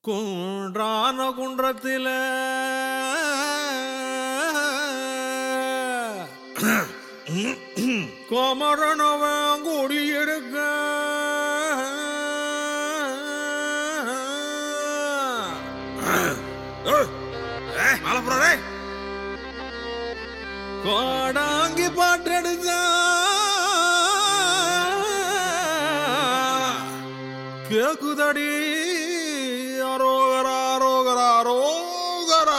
குன்றான குன்றத்தில கோமரனவன் கூடி எடுக்க கோடாங்கி பாட்டெடுக்க கேக்குதடி அரோகரா அரோகரா அரோகரா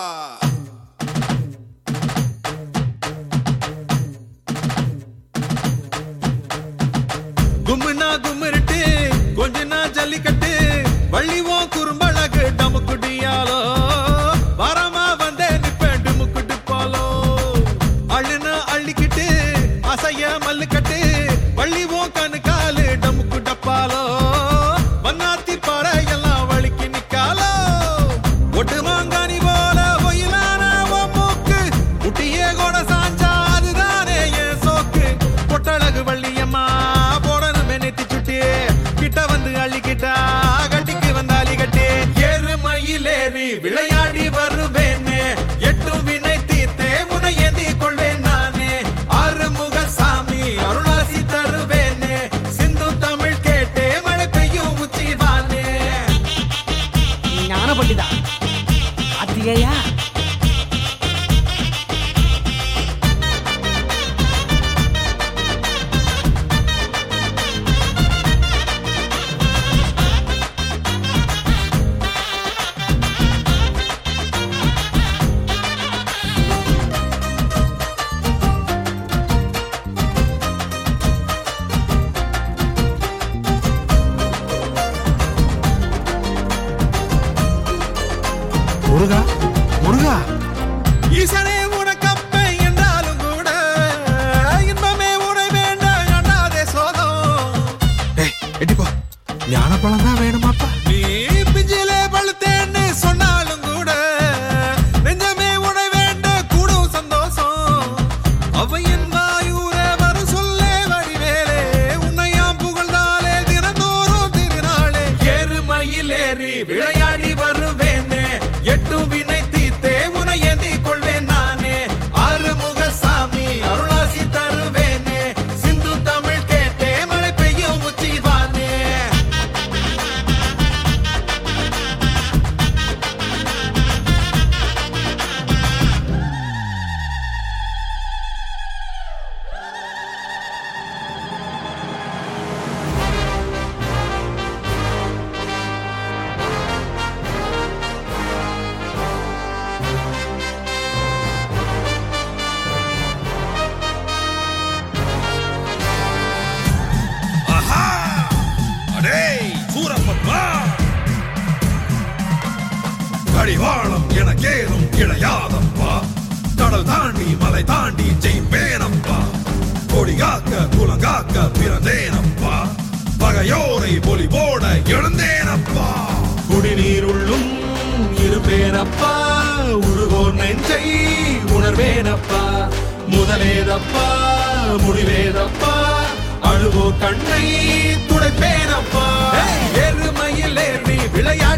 கும்முனா கும்மிருட்டு கொஞ்ச நாள் ஜல்லிக்கட்டு வள்ளிவோம் குறும்பழகு டமுக்குடியாலோ வரமா வந்தே நிப்பேன் டுமுக்குட்டு பாலோ அள்ளுனா அள்ளிக்கிட்டு அசைய மல்லுக்கட்டு வள்ளிவோம் கண்ணு காலு டமுக்கு டப்பாலோ வண்ணாத்தி பாறை எல்லாம் வலிக்கு நிக்காலோ ஒட்டு மாங்கானி போல ஒயிலான உன் மூக்கு முட்டியே கூட சாஞ்சா அதுதானே என் சோக்கு பொட்டழகு வள்ளியம்மா போடணுமே நெத்தி சுட்டி கிட்ட வந்து அள்ளிக்கிட்டா கட்டிக்கு வந்தாலி கட்டி ஏறு மயிலேறி விளையாடி வருவேனே எட்டும் வினை தீர்த்தே முனை ஏந்தி கொள்வேன் நானே ஆறுமுக சாமி அருளாசி தருவேனே சிந்து தமிழ் கேட்டே மழை பெய்யும் உச்சி வானே ஞான பண்டிதா அத்தியா முருகா முருகா ஈசனே உனக்கப்ப என்றாலும் கூட இன்பமே உனை வேண்டாம் அண்ணாதே சோதம் டேய் எட்டிப்போ ஞானப்பழம் தான் வேணுமாப்பா நீ பிஞ்சிலே பழுத்தேன்னு சொன்னாலும் கூட நெஞ்சமே உனை வேண்ட கூடும் சந்தோஷம் அவையின் வாயூர வரும் சொல்லே வடிவேலே உன்னையாம் புகழ்ந்தாலே தினந்தோறும் திருநாளே ஏறு மயிலேறி விளையாடி வருவேனே எட்டு வினை தீர்த்தே உனை ஏந்தி கொள்வேன் நானே ஆறுமுக சாமி அருளாசி தருவேனே சிந்து தமிழ் கேட்டே மழை பெய்யும் உச்சி வானே ஆஹா அடே சூரப்பப்பா கடிவாளம் எனக்கேறும் இளையாதப்பா கடல் தாண்டி மலை தாண்டி ஜெயிப்பேனப்பா கொடிகாக்க குலங்காக்க பிறந்தேனப்பா பகையோரை பொலி போட எழுந்தேனப்பா குடிநீருள்ளும் இருப்பேனப்பா உருகோர் நெஞ்சை உணர்வேனப்பா முதலேதப்பா முடிவேதப்பா அழுவோ கண்ணை துடைப்பேனப்பா எருமையில் ஏறி விளையாடி